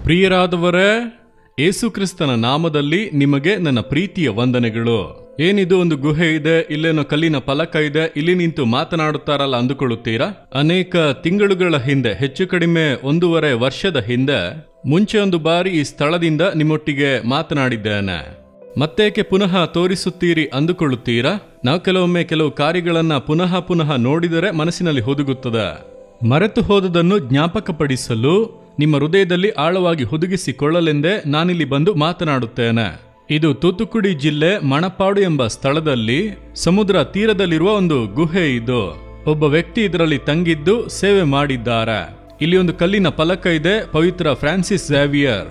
ಪ್ರಿಯರಾದವರೇ ಏಸುಕ್ರಿಸ್ತನ ನಾಮದಲ್ಲಿ ನಿಮಗೆ ನನ್ನ ಪ್ರೀತಿಯ ವಂದನೆಗಳು ಏನಿದು ಒಂದು ಗುಹೆ ಇದೆ ಇಲ್ಲೇನೋ ಕಲ್ಲಿನ ಫಲಕ ಇದೆ ಇಲ್ಲಿ ನಿಂತು ಮಾತನಾಡುತ್ತಾರಲ್ಲ ಅಂದುಕೊಳ್ಳುತ್ತೀರಾ ಅನೇಕ ತಿಂಗಳುಗಳ ಹಿಂದೆ ಹೆಚ್ಚು ಕಡಿಮೆ ಒಂದೂವರೆ ವರ್ಷದ ಹಿಂದೆ ಮುಂಚೆ ಒಂದು ಬಾರಿ ಈ ಸ್ಥಳದಿಂದ ನಿಮ್ಮೊಟ್ಟಿಗೆ ಮಾತನಾಡಿದ್ದೇನೆ ಮತ್ತೇಕೆ ಪುನಃ ತೋರಿಸುತ್ತೀರಿ ಅಂದುಕೊಳ್ಳುತ್ತೀರಾ ನಾವು ಕೆಲವೊಮ್ಮೆ ಕೆಲವು ಕಾರ್ಯಗಳನ್ನ ಪುನಃ ಪುನಃ ನೋಡಿದರೆ ಮನಸ್ಸಿನಲ್ಲಿ ಹುದುಗುತ್ತದೆ ಮರೆತು ಹೋದುದನ್ನು ಜ್ಞಾಪಕಪಡಿಸಲು ನಿಮ್ಮ ಹೃದಯದಲ್ಲಿ ಆಳವಾಗಿ ಹುದುಗಿಸಿಕೊಳ್ಳಲೆಂದೇ ನಾನಿಲ್ಲಿ ಬಂದು ಮಾತನಾಡುತ್ತೇನೆ ಇದು ತೂತುಕುಡಿ ಜಿಲ್ಲೆ ಮಣಪಾಡು ಎಂಬ ಸ್ಥಳದಲ್ಲಿ ಸಮುದ್ರ ತೀರದಲ್ಲಿರುವ ಒಂದು ಗುಹೆ ಇದು ಒಬ್ಬ ವ್ಯಕ್ತಿ ಇದರಲ್ಲಿ ತಂಗಿದ್ದು ಸೇವೆ ಮಾಡಿದ್ದಾರೆ ಇಲ್ಲಿ ಒಂದು ಕಲ್ಲಿನ ಫಲಕ ಇದೆ ಪವಿತ್ರ ಫ್ರಾನ್ಸಿಸ್ ಝಾವಿಯರ್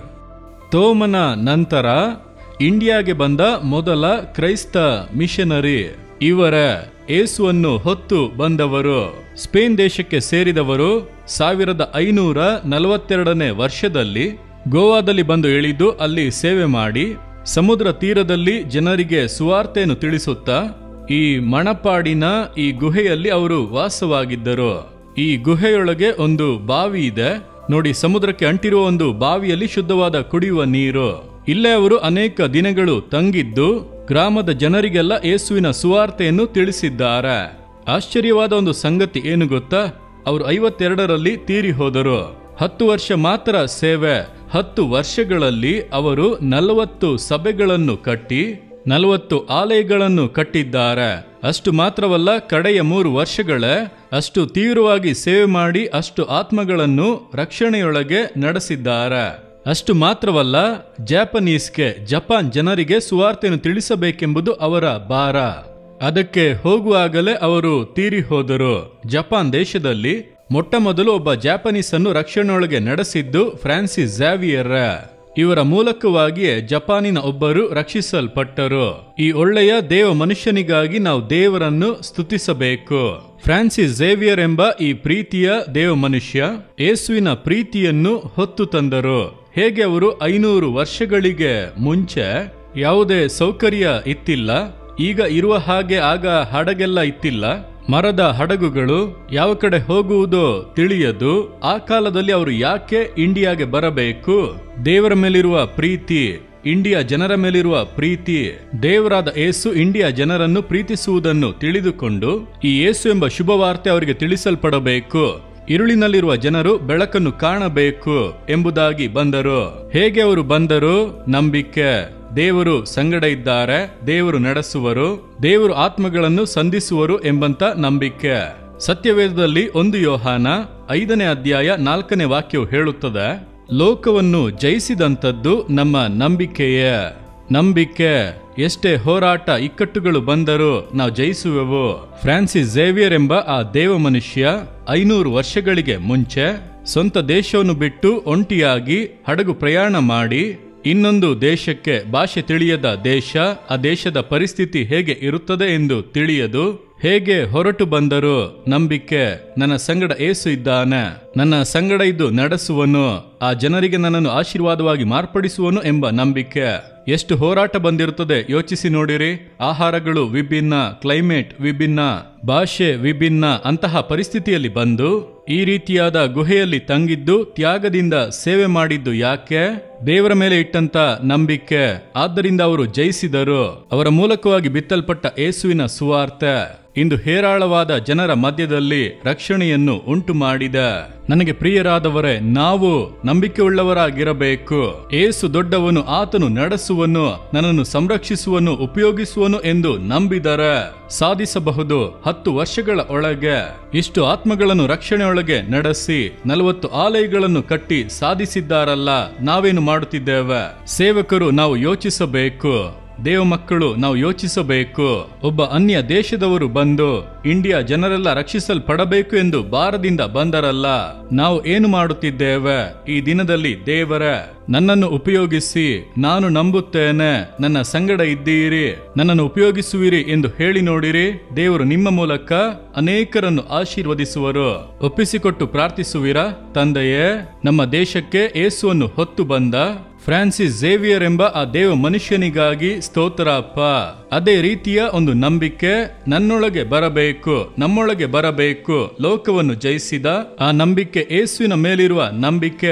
ತೋಮನ ನಂತರ ಇಂಡಿಯಾಗೆ ಬಂದ ಮೊದಲ ಕ್ರೈಸ್ತ ಮಿಷನರಿ ಇವರ ಏಸುವನ್ನು ಹೊತ್ತು ಬಂದವರು ಸ್ಪೇನ್ ದೇಶಕ್ಕೆ ಸೇರಿದವರು ಸಾವಿರದ ಐನೂರ ನಲವತ್ತೆರಡನೇ ವರ್ಷದಲ್ಲಿ ಗೋವಾದಲ್ಲಿ ಬಂದು ಇಳಿದು ಅಲ್ಲಿ ಸೇವೆ ಮಾಡಿ ಸಮುದ್ರ ತೀರದಲ್ಲಿ ಜನರಿಗೆ ಸುವಾರ್ತೆಯನ್ನು ತಿಳಿಸುತ್ತಾ ಈ ಮಣಪಾಡಿನ ಈ ಗುಹೆಯಲ್ಲಿ ಅವರು ವಾಸವಾಗಿದ್ದರು ಈ ಗುಹೆಯೊಳಗೆ ಒಂದು ಬಾವಿ ಇದೆ ನೋಡಿ ಸಮುದ್ರಕ್ಕೆ ಅಂಟಿರುವ ಒಂದು ಬಾವಿಯಲ್ಲಿ ಶುದ್ಧವಾದ ಕುಡಿಯುವ ನೀರು ಇಲ್ಲೇ ಅವರು ಅನೇಕ ದಿನಗಳು ತಂಗಿದ್ದು ಗ್ರಾಮದ ಜನರಿಗೆಲ್ಲ ಯೇಸುವಿನ ಸುವಾರ್ತೆಯನ್ನು ತಿಳಿಸಿದ್ದಾರೆ ಆಶ್ಚರ್ಯವಾದ ಒಂದು ಸಂಗತಿ ಏನು ಗೊತ್ತಾ ಅವರು ಐವತ್ತೆರಡರಲ್ಲಿ ತೀರಿ ಹೋದರು ಹತ್ತು ವರ್ಷ ಮಾತ್ರ ಸೇವೆ ಹತ್ತು ವರ್ಷಗಳಲ್ಲಿ ಅವರು ನಲವತ್ತು ಸಭೆಗಳನ್ನು ಕಟ್ಟಿ ನಲವತ್ತು ಆಲಯಗಳನ್ನು ಕಟ್ಟಿದ್ದಾರೆ ಅಷ್ಟು ಮಾತ್ರವಲ್ಲ ಕಡೆಯ ಮೂರು ವರ್ಷಗಳೇ ಅಷ್ಟು ತೀವ್ರವಾಗಿ ಸೇವೆ ಮಾಡಿ ಅಷ್ಟು ಆತ್ಮಗಳನ್ನು ರಕ್ಷಣೆಯೊಳಗೆ ನಡೆಸಿದ್ದಾರೆ ಅಷ್ಟು ಮಾತ್ರವಲ್ಲ ಜಾಪನೀಸ್ಗೆ ಜಪಾನ್ ಜನರಿಗೆ ಸುವಾರ್ತೆಯನ್ನು ತಿಳಿಸಬೇಕೆಂಬುದು ಅವರ ಭಾರ ಅದಕ್ಕೆ ಹೋಗುವಾಗಲೇ ಅವರು ತೀರಿ ಹೋದರು ಜಪಾನ್ ದೇಶದಲ್ಲಿ ಮೊಟ್ಟ ಮೊದಲು ಒಬ್ಬ ಜಾಪನೀಸ್ ಅನ್ನು ರಕ್ಷಣೆಯೊಳಗೆ ನಡೆಸಿದ್ದು ಫ್ರಾನ್ಸಿಸ್ ಝಾವಿಯರ್ ಇವರ ಮೂಲಕವಾಗಿಯೇ ಜಪಾನಿನ ಒಬ್ಬರು ರಕ್ಷಿಸಲ್ಪಟ್ಟರು ಈ ಒಳ್ಳೆಯ ದೇವ ಮನುಷ್ಯನಿಗಾಗಿ ನಾವು ದೇವರನ್ನು ಸ್ತುತಿಸಬೇಕು ಫ್ರಾನ್ಸಿಸ್ ಝೇವಿಯರ್ ಎಂಬ ಈ ಪ್ರೀತಿಯ ದೇವ ಮನುಷ್ಯ ಯೇಸುವಿನ ಪ್ರೀತಿಯನ್ನು ಹೊತ್ತು ತಂದರು ಹೇಗೆ ಅವರು ಐನೂರು ವರ್ಷಗಳಿಗೆ ಮುಂಚೆ ಯಾವುದೇ ಸೌಕರ್ಯ ಇತ್ತಿಲ್ಲ ಈಗ ಇರುವ ಹಾಗೆ ಆಗ ಹಡಗೆಲ್ಲ ಇತ್ತಿಲ್ಲ ಮರದ ಹಡಗುಗಳು ಯಾವ ಕಡೆ ಹೋಗುವುದೋ ತಿಳಿಯದು ಆ ಕಾಲದಲ್ಲಿ ಅವರು ಯಾಕೆ ಇಂಡಿಯಾಗೆ ಬರಬೇಕು ದೇವರ ಮೇಲಿರುವ ಪ್ರೀತಿ ಇಂಡಿಯಾ ಜನರ ಮೇಲಿರುವ ಪ್ರೀತಿ ದೇವರಾದ ಏಸು ಇಂಡಿಯಾ ಜನರನ್ನು ಪ್ರೀತಿಸುವುದನ್ನು ತಿಳಿದುಕೊಂಡು ಈ ಏಸು ಎಂಬ ಶುಭವಾರ್ತೆ ಅವರಿಗೆ ತಿಳಿಸಲ್ಪಡಬೇಕು ഇരുಳಿನಲ್ಲಿರುವ ಜನರು ಬೆಳಕನ್ನು ಕಾಣಬೇಕು ಎಂಬುದಾಗಿ ಬಂದರು ಹೇಗೆ ಅವರು ಬಂದರು ನಂಬಿಕೆ ದೇವರು ಸಂಗಡ ಇದ್ದಾರೆ ದೇವರು ನಡೆಸುವರು ದೇವರು ಆತ್ಮಗಳನ್ನು ಸಂಧಿಸುವರು ಎಂಬಂತ ನಂಬಿಕೆ ಸತ್ಯವೇದದಲ್ಲಿ ಒಂದು ಯೋಹಾನ ಐದನೇ ಅಧ್ಯಾಯ ನಾಲ್ಕನೇ ವಾಕ್ಯವು ಹೇಳುತ್ತದೆ ಲೋಕವನ್ನು ಜಯಿಸಿದಂಥದ್ದು ನಮ್ಮ ನಂಬಿಕೆಯೇ ನಂಬಿಕೆ ಎಷ್ಟೇ ಹೋರಾಟ ಇಕ್ಕಟ್ಟುಗಳು ಬಂದರೂ ನಾವು ಜಯಿಸುವೆವು ಫ್ರಾನ್ಸಿಸ್ ಝೇವಿಯರ್ ಎಂಬ ಆ ದೇವ ಮನುಷ್ಯ ಐನೂರು ವರ್ಷಗಳಿಗೆ ಮುಂಚೆ ಸ್ವಂತ ದೇಶವನ್ನು ಬಿಟ್ಟು ಒಂಟಿಯಾಗಿ ಹಡಗು ಪ್ರಯಾಣ ಮಾಡಿ ಇನ್ನೊಂದು ದೇಶಕ್ಕೆ ಭಾಷೆ ತಿಳಿಯದ ದೇಶ ಆ ದೇಶದ ಪರಿಸ್ಥಿತಿ ಹೇಗೆ ಇರುತ್ತದೆ ಎಂದು ತಿಳಿಯದು ಹೇಗೆ ಹೊರಟು ಬಂದರು ನಂಬಿಕೆ ನನ್ನ ಸಂಗಡ ಏಸು ಇದ್ದಾನೆ ನನ್ನ ಸಂಗಡ ಇದ್ದು ನಡೆಸುವನು ಆ ಜನರಿಗೆ ನನ್ನನ್ನು ಆಶೀರ್ವಾದವಾಗಿ ಮಾರ್ಪಡಿಸುವನು ಎಂಬ ನಂಬಿಕೆ ಎಷ್ಟು ಹೋರಾಟ ಬಂದಿರುತ್ತದೆ ಯೋಚಿಸಿ ನೋಡಿರಿ ಆಹಾರಗಳು ವಿಭಿನ್ನ ಕ್ಲೈಮೇಟ್ ವಿಭಿನ್ನ ಭಾಷೆ ವಿಭಿನ್ನ ಅಂತಹ ಪರಿಸ್ಥಿತಿಯಲ್ಲಿ ಬಂದು ಈ ರೀತಿಯಾದ ಗುಹೆಯಲ್ಲಿ ತಂಗಿದ್ದು ತ್ಯಾಗದಿಂದ ಸೇವೆ ಮಾಡಿದ್ದು ಯಾಕೆ ದೇವರ ಮೇಲೆ ಇಟ್ಟಂತ ನಂಬಿಕೆ ಆದ್ದರಿಂದ ಅವರು ಜಯಿಸಿದರು ಅವರ ಮೂಲಕವಾಗಿ ಬಿತ್ತಲ್ಪಟ್ಟ ಏಸುವಿನ ಸುವಾರ್ತೆ ಇಂದು ಹೇರಾಳವಾದ ಜನರ ಮಧ್ಯದಲ್ಲಿ ರಕ್ಷಣೆಯನ್ನು ಉಂಟು ಮಾಡಿದ ನನಗೆ ಪ್ರಿಯರಾದವರೇ ನಾವು ನಂಬಿಕೆಯುಳ್ಳವರಾಗಿರಬೇಕು ಏಸು ದೊಡ್ಡವನು ಆತನು ನಡೆಸುವನು ನನ್ನನ್ನು ಸಂರಕ್ಷಿಸುವನು ಉಪಯೋಗಿಸುವನು ಎಂದು ನಂಬಿದರೆ ಸಾಧಿಸಬಹುದು ಹತ್ತು ವರ್ಷಗಳ ಒಳಗೆ ಇಷ್ಟು ಆತ್ಮಗಳನ್ನು ರಕ್ಷಣೆಯೊಳಗೆ ನಡೆಸಿ ನಲವತ್ತು ಆಲಯಗಳನ್ನು ಕಟ್ಟಿ ಸಾಧಿಸಿದ್ದಾರಲ್ಲ ನಾವೇನು ಮಾಡುತ್ತಿದ್ದೇವೆ ಸೇವಕರು ನಾವು ಯೋಚಿಸಬೇಕು ದೇವ ಮಕ್ಕಳು ನಾವು ಯೋಚಿಸಬೇಕು ಒಬ್ಬ ಅನ್ಯ ದೇಶದವರು ಬಂದು ಇಂಡಿಯಾ ಜನರೆಲ್ಲ ರಕ್ಷಿಸಲ್ಪಡಬೇಕು ಎಂದು ಭಾರದಿಂದ ಬಂದರಲ್ಲ ನಾವು ಏನು ಮಾಡುತ್ತಿದ್ದೇವೆ ಈ ದಿನದಲ್ಲಿ ದೇವರ ನನ್ನನ್ನು ಉಪಯೋಗಿಸಿ ನಾನು ನಂಬುತ್ತೇನೆ ನನ್ನ ಸಂಗಡ ಇದ್ದೀರಿ ನನ್ನನ್ನು ಉಪಯೋಗಿಸುವಿರಿ ಎಂದು ಹೇಳಿ ನೋಡಿರಿ ದೇವರು ನಿಮ್ಮ ಮೂಲಕ ಅನೇಕರನ್ನು ಆಶೀರ್ವದಿಸುವರು ಒಪ್ಪಿಸಿಕೊಟ್ಟು ಪ್ರಾರ್ಥಿಸುವಿರಾ ತಂದೆಯೇ ನಮ್ಮ ದೇಶಕ್ಕೆ ಏಸುವನ್ನು ಹೊತ್ತು ಬಂದ ಫ್ರಾನ್ಸಿಸ್ ಝೇವಿಯರ್ ಎಂಬ ಆ ದೇವ ಮನುಷ್ಯನಿಗಾಗಿ ಸ್ತೋತ್ರ ಅಪ್ಪ ಅದೇ ರೀತಿಯ ಒಂದು ನಂಬಿಕೆ ನನ್ನೊಳಗೆ ಬರಬೇಕು ನಮ್ಮೊಳಗೆ ಬರಬೇಕು ಲೋಕವನ್ನು ಜಯಿಸಿದ ಆ ನಂಬಿಕೆ ಏಸುವಿನ ಮೇಲಿರುವ ನಂಬಿಕೆ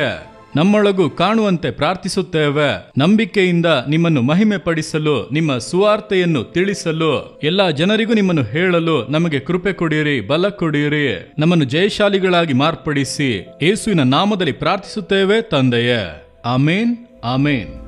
ನಮ್ಮೊಳಗೂ ಕಾಣುವಂತೆ ಪ್ರಾರ್ಥಿಸುತ್ತೇವೆ ನಂಬಿಕೆಯಿಂದ ನಿಮ್ಮನ್ನು ಮಹಿಮೆ ಪಡಿಸಲು ನಿಮ್ಮ ಸುವಾರ್ತೆಯನ್ನು ತಿಳಿಸಲು ಎಲ್ಲಾ ಜನರಿಗೂ ನಿಮ್ಮನ್ನು ಹೇಳಲು ನಮಗೆ ಕೃಪೆ ಕೊಡಿರಿ ಬಲ ಕೊಡಿರಿ ನಮ್ಮನ್ನು ಜಯಶಾಲಿಗಳಾಗಿ ಮಾರ್ಪಡಿಸಿ ಯೇಸುವಿನ ನಾಮದಲ್ಲಿ ಪ್ರಾರ್ಥಿಸುತ್ತೇವೆ ತಂದೆಯೇ ಆಮೇನ್ ಆಮೇನ್